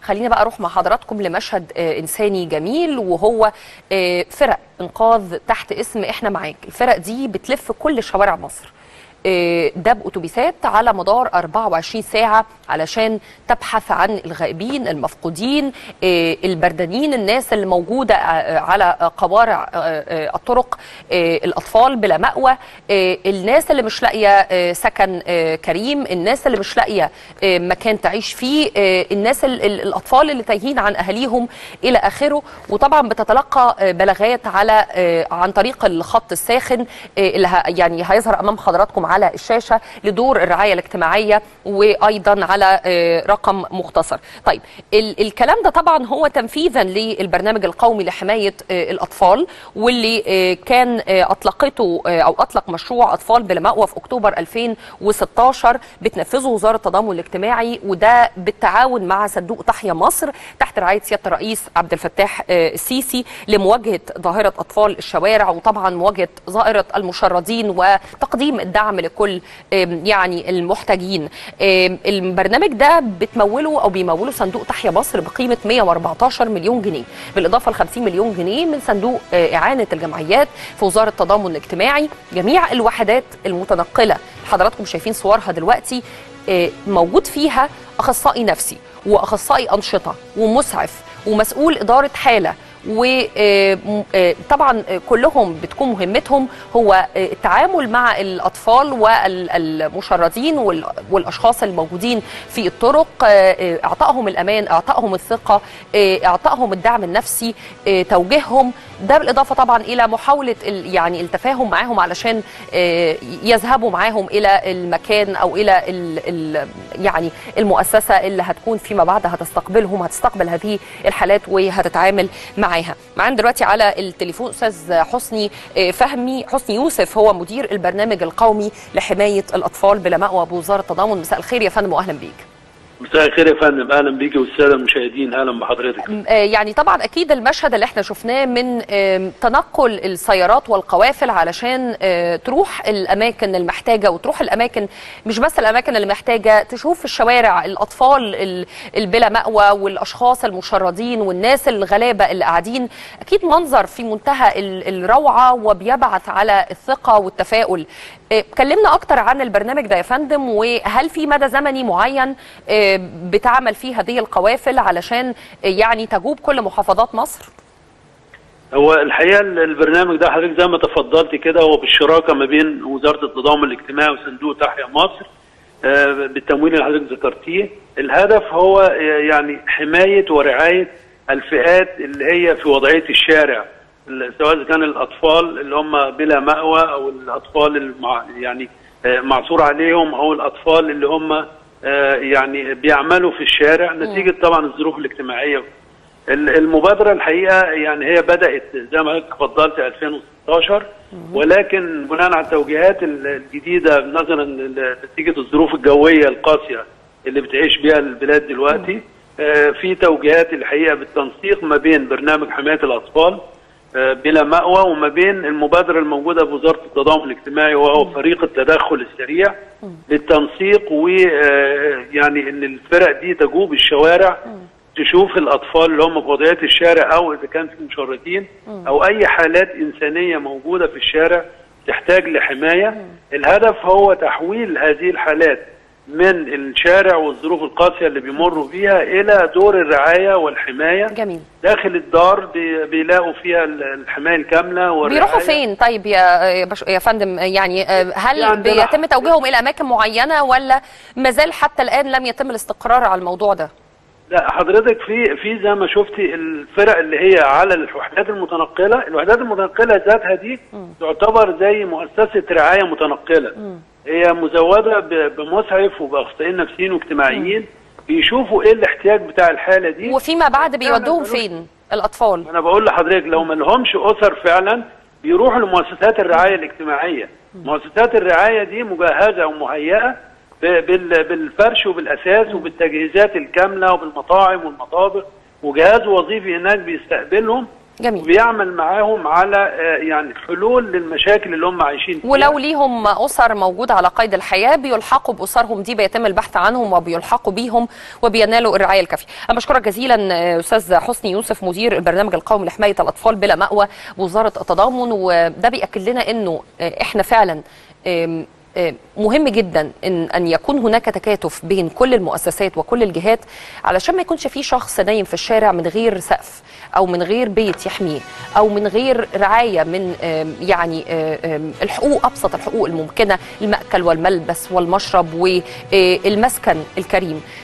خلينا بقى اروح مع حضراتكم لمشهد آه، انساني جميل وهو آه، فرق انقاذ تحت اسم احنا معاك الفرق دي بتلف كل شوارع مصر آه، ده بأتوبيسات على مدار 24 ساعة علشان تبحث عن الغائبين المفقودين آه، البردانين الناس اللي موجودة آه، على قوارع آه، آه، الطرق آه، الأطفال بلا مأوى آه، الناس اللي مش لاقية آه، سكن آه، كريم الناس اللي مش لاقية آه، مكان تعيش فيه آه، الناس ال- ال- الأطفال اللي تايهين عن أهاليهم إلى آخره وطبعا بتتلقى آه، بلاغات على آه، عن طريق الخط الساخن آه، اللي ه- يعني هيظهر أمام حضراتكم على الشاشة لدور الرعاية الاجتماعية وأيضا على آه، رقم مختصر طيب ال- الكلام ده طبعا هو تنفيذا للبرنامج القومي لحماية آه، الأطفال واللي آه، كان آه، أطلقته آه، أو أطلق مشروع أطفال بلا مأوى في أكتوبر 2016 بتنفذه وزارة التضامن الاجتماعي وده بالتعاون مع صندوق تحيا مصر تحت رعاية سيادة الرئيس عبد الفتاح آه، السيسي لمواجهة ظاهرة أطفال الشوارع وطبعا مواجهة ظاهرة المشردين وتقديم الدعم لكل آم، يعني المحتاجين آم، البرنامج ده بتموله أو بيموله صندوق تحيا مصر بقيمة 114 مليون جنيه بالإضافة ل 50 مليون جنيه من صندوق آه، إعانة الجمعيات في وزارة التضامن الاجتماعي جميع الوحدات المتنقلة حضراتكم شايفين صورها دلوقتي آه، موجود فيها أخصائي نفسي وأخصائي أنشطة ومسعف ومسؤول إدارة حالة وطبعا كلهم بتكون مهمتهم هو آه، التعامل مع الأطفال والمشردين وال- والأشخاص الموجودين في الطرق آه، آه، إعطائهم الأمان إعطائهم الثقة آه، إعطائهم الدعم النفسي آه، توجيههم ده بالإضافة طبعا إلى محاولة ال- يعني التفاهم معاهم علشان آه، يذهبوا معاهم إلى المكان أو إلى ال ال يعني المؤسسة اللي هتكون فيما بعد هتستقبلهم هتستقبل هذه الحالات وهتتعامل معاها معانا دلوقتي على التليفون أستاذ حسني آه، فهمي حسني يوسف هو مدير البرنامج القومي لحماية الأطفال بلا مأوى بوزارة التضامن مساء الخير يا فندم وأهلا بيك مساء الخير يا فندم اهلا بيكي والساده المشاهدين اهلا بحضرتك آه، يعني طبعا اكيد المشهد اللي احنا شفناه من آم، تنقل السيارات والقوافل علشان آه، تروح الاماكن المحتاجه وتروح الاماكن مش بس الاماكن اللي محتاجه تشوف في الشوارع الاطفال ال- البلا مأوى والاشخاص المشردين والناس الغلابه اللي قاعدين اكيد منظر في منتهى ال- الروعه وبيبعث على الثقه والتفاؤل آه، كلمنا اكتر عن البرنامج ده يا فندم وهل في مدى زمني معين آه، بتعمل فيه هذه القوافل علشان آه، يعني تجوب كل محافظات مصر هو الحقيقه البرنامج ده حضرتك زي ما تفضلت كده هو بالشراكه ما بين وزاره التضامن الاجتماعي وصندوق تحيا مصر آه، بالتمويل اللي حضرتك ذكرتيه الهدف هو آه، يعني حمايه ورعايه الفئات اللي هي في وضعيه الشارع ال- سواء اذا كان الاطفال اللي هم بلا مأوى او الاطفال المع يعني آه، معصور عليهم او الاطفال اللي هم آه، يعني بيعملوا في الشارع نتيجه طبعا الظروف الاجتماعيه ال- المبادرة الحقيقة يعني هي بدأت زي ما حضرتك اتفضلت 2016 ولكن بناء على التوجيهات ال- الجديدة نظرا ل- نتيجة الظروف الجوية القاسية اللي بتعيش بها البلاد دلوقتي آه، في توجيهات الحقيقة بالتنسيق ما بين برنامج حماية الأطفال آه، بلا مأوى وما بين المبادرة الموجودة بوزارة التضامن الاجتماعي وهو فريق التدخل السريع للتنسيق ويعني ان الفرق دي تجوب الشوارع تشوف الاطفال اللي هم في وضعيه الشارع او اذا كان في مشردين او اي حالات انسانيه موجوده في الشارع تحتاج لحمايه الهدف هو تحويل هذه الحالات من الشارع والظروف القاسيه اللي بيمروا بيها الى دور الرعايه والحمايه جميل داخل الدار بي- بيلاقوا فيها ال- الحمايه الكامله والرعايه بيروحوا فين طيب يا يا بش- يا فندم يعني آه، هل يعني ده بيتم لح- توجيههم الى اماكن معينه ولا ما زال حتى الان لم يتم الاستقرار على الموضوع ده لا حضرتك في في زي ما شفتي الفرق اللي هي على الوحدات المتنقله، الوحدات المتنقله ذاتها دي تعتبر زي مؤسسه رعايه متنقله. هي مزوده ب- بمسعف وباخصائيين نفسيين واجتماعيين بيشوفوا ايه الاحتياج بتاع الحاله دي وفيما بعد بيودوهم ملوش- فين الاطفال انا بقول لحضرتك لو ما لهمش اسر فعلا بيروحوا لمؤسسات الرعايه الاجتماعيه مؤسسات الرعايه دي مجهزه ومهيئه ب- بال- بالفرش وبالاساس وبالتجهيزات الكامله وبالمطاعم والمطابخ وجهاز وظيفي هناك بيستقبلهم جميل وبيعمل معاهم على آه، يعني حلول للمشاكل اللي هم عايشين فيها ولو ليهم اسر موجوده على قيد الحياه بيلحقوا باسرهم دي بيتم البحث عنهم وبيلحقوا بيهم وبينالوا الرعايه الكافيه. انا بشكرك جزيلا آه، استاذ حسني يوسف مدير البرنامج القومي لحمايه الاطفال بلا ماوى بوزاره التضامن وده بياكد لنا انه آه، احنا فعلا آم، آه، مهم جدا ان ان يكون هناك تكاتف بين كل المؤسسات وكل الجهات علشان ما يكونش في شخص نايم في الشارع من غير سقف او من غير بيت يحميه او من غير رعايه من آم، يعني آه، آم، الحقوق ابسط الحقوق الممكنه المأكل والملبس والمشرب والمسكن الكريم